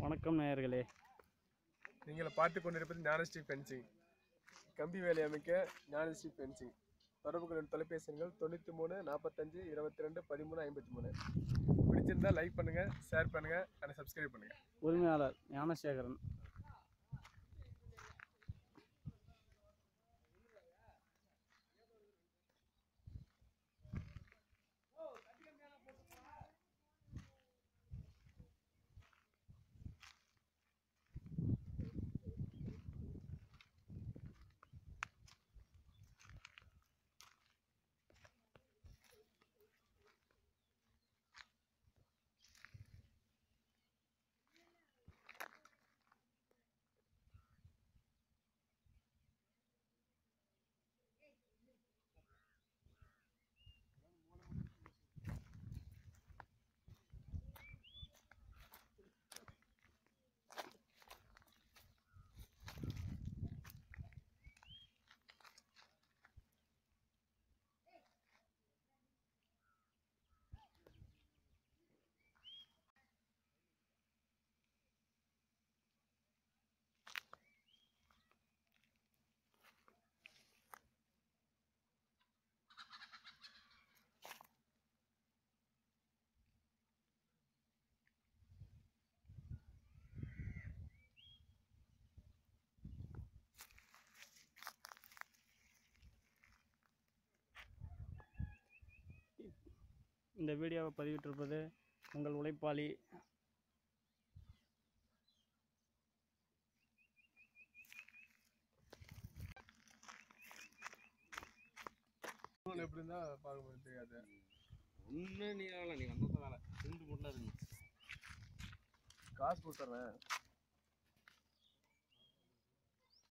வணக்கம் நேயர்களே நீங்கள் பார்த்து கொண்டிருப்பது ஞானஸ்ரீ ஃபென்சிங் கம்பி வேலை அமைக்க ஞானஸ்ரீ ஃபென்சிங் தொடர்பு கொண்ட தொலைபேசி எண்கள் தொண்ணூற்றி மூணு நாற்பத்தஞ்சு இருபத்தி ரெண்டு பதிமூணு ஐம்பத்தி மூணு பிடிச்சிருந்தா லைக் பண்ணுங்கள் ஷேர் பண்ணுங்கள் அண்ட் சப்ஸ்கிரைப் பண்ணுங்கள் உரிமையாளர் ஞானசேகரன் இந்த வீடியோவை பதிவிட்டிருப்பது உங்கள் உழைப்பாளி எப்படி இருந்தால் பார்க்க முடியும் தெரியாது ஒன்று நீ வேலை நீ வந்தது வேலை ரெண்டு மட்டும் இருக்கு காசு கொடுத்துட்றேன்